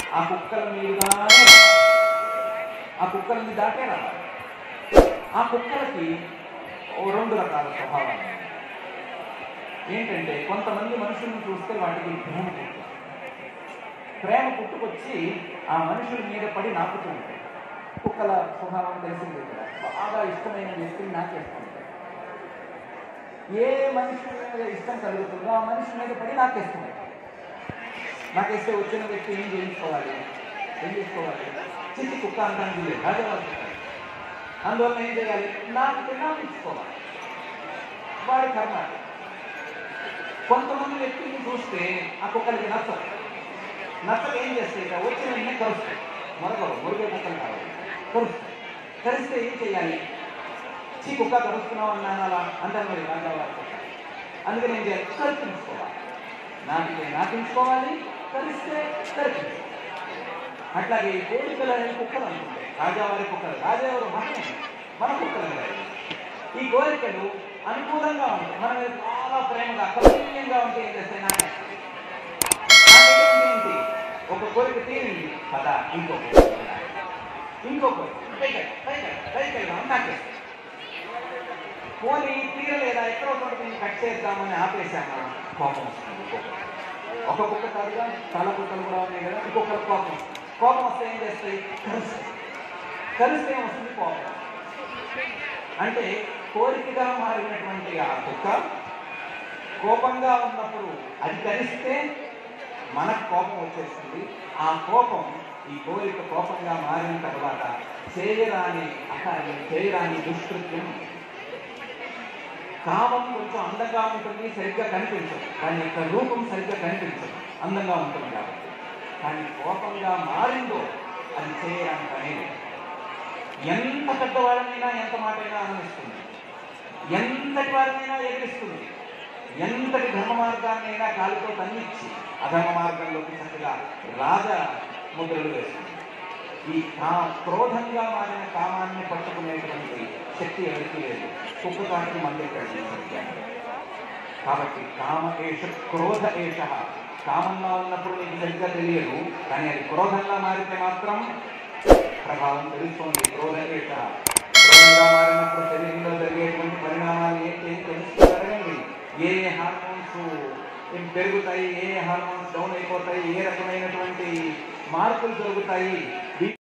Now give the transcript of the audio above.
ఆ కుక్కల మీదుగానే ఆ కుక్కలని దాటే రావాలి ఆ కుక్కలకి ఓ రెండు రకాల స్వభావాలు ఉన్నాయి. ఏంటంటే కొంతమంది మనుషులను చూస్తే వాటికి ప్రేమ పుట్టుకొస్తుంది ప్రేమ పుట్టుకొచ్చి ఆ మనుషుల మీద పడి నాకుతూ ఉంటాయి కుక్కల స్వభావం తెలిసింది కదా బాగా ఇష్టమైన వ్యక్తిని నాకేస్తుంటాయి ఏ మనిషి మీద ఇష్టం కలుగుతుందో ఆ మనిషి మీద పడి నాకేస్తున్నాయి నాకేస్తే వచ్చిన వ్యక్తి ఏం చేయించుకోవాలి ఏం చేసుకోవాలి చిట్టి కుక్క అంటానికి లేదు రాజవాళ్ళు కుక్క. అందువల్ల ఏం చేయాలి నాకు తినాలించుకోవాలి వాడి కర్మ అది. కొంతమంది వ్యక్తుల్ని చూస్తే ఆ కుక్కలకి నచ్చదు నచ్చక ఏం చేస్తాయి ఇక వచ్చిన వెంటనే కరుస్తాయి మరొకరు మురిగే కుక్కలు కావాలి కరుస్తాయి కరిస్తే ఏం చేయాలి చీ కుక్క కరుస్తున్నావు అన్నాను అలా అంటారు మరి రాజావారి కుక్క అందుకని ఏం చేయాలి కరిపించుకోవాలి నాటితే నాటించుకోవాలి కరిస్తే కరిపించుకోవాలి అట్లాగే ఈ కోరికలు అనేవి కుక్కలు అనుకుంటాయి రాజావారి కుక్కలు రాజావారి మనమే మన కుక్కలు కాదు. ఈ కోరికలు అనుకూలంగా ఉంటాయి మన మీద చాలా ప్రేమగా కౌశల్యంగా ఉంటే ఏం చేస్తాయి నాకేస్తాయి నాకేంటి ఏంటి ఒక కోరిక తీరింది పద ఇంకో కోరిక ఇంకో కోరిక పైకి పైకి పైకి వెళ్దాం నాకేస్తాయి పోనీ తీరలేదా ఎక్కడో చోట నేను కట్ చేద్దామని ఆపేశాను కోపం వస్తుంది కోపం. ఒక కుక్క కాదుగా చాలా కుక్కలు కూడా ఉన్నాయి కదా ఇంకొకరు కోపం వస్తుంది. కోపం వస్తే ఏం చేస్తాయి కరుస్తాయి కరిస్తే ఏమొస్తుంది కోపం అంటే కోరికగా మారినటువంటి ఆ కుక్క కోపంగా ఉన్నప్పుడు అది కరిస్తే మనకు కోపం వచ్చేస్తుంది ఆ కోపం ఈ కోరిక కోపంగా మారిన తర్వాత చేయరాని అకార్యం చేయరాని దుష్కృత్యం కామం కొంచెం అందంగా ఉంటుంది సరిగ్గా కనిపించదు దాని యొక్క రూపం సరిగ్గా కనిపించదు అందంగా ఉంటుంది కాబట్టి కానీ కోపంగా మారిందో అది చేయరాని పనే లేదు. ఎంత పెద్దవాళ్ళనైనా ఎంత మాటైనా ఆనందిస్తుంది ఎంతటి వారినైనా ఎదిరిస్తుంది ఎంతటి ధర్మ మార్గాన్నైనా కాలుతో తన్నిచ్చి అధర్మ మార్గంలోకి చక్కగా రాజ ముద్రలు వేస్తుంది ఈ కా క్రోధంగా మారిన కామాన్ని పట్టుకునేటువంటి శక్తి ఎవరికీ లేదు కుక్క కాటికి మంది కాబట్టి కామ ఏష క్రోధ ఏష కామంగా ఉన్నప్పుడు నీకు సరిగ్గా తెలియదు కానీ అది క్రోధంగా మారితే మాత్రం ప్రభావం తెలుస్తుంది క్రోధ ఏష క్రోధంగా మారినప్పుడు శరీరంలో జరిగేటువంటి పరిణామాలు ఏంటి తెలుసుకోగలగండి ఏ ఏ హార్మోన్స్ పెరుగుతాయి ఏ ఏ హార్మోన్స్ డౌన్ అయిపోతాయి ఏ రకమైనటువంటి మార్పులు జరుగుతాయి